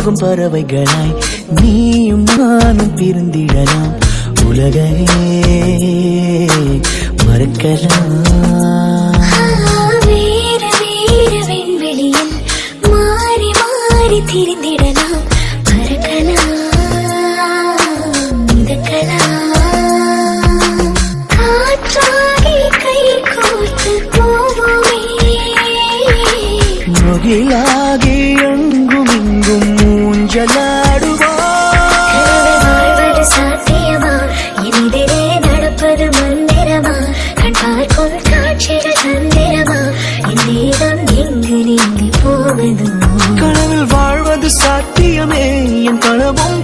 போகும் பறவைகளாய் நீயும் நானும் பிரிந்திடலாம் உலகையே மறக்கலாம் வேறு வேறு விண்வெளியில் மாறி மாறி திரிந்திடலாம் பறக்கலாம் மிதக்கலாம் காற்றாகி கை கோர்த்து போவோமே முகிலாகி எங்கும் இங்கும் மூஞ்சலாடுவோம் வாழ்வது சாத்தியமா எதிரே நடப்பது மந்திரமா கண் பார்க்கும் காட்சிகள் தந்திரமா என் தேகம் எங்கு நீங்கி போவதோ கனவில் வாழ்வது சாத்தியமே என் கனவும்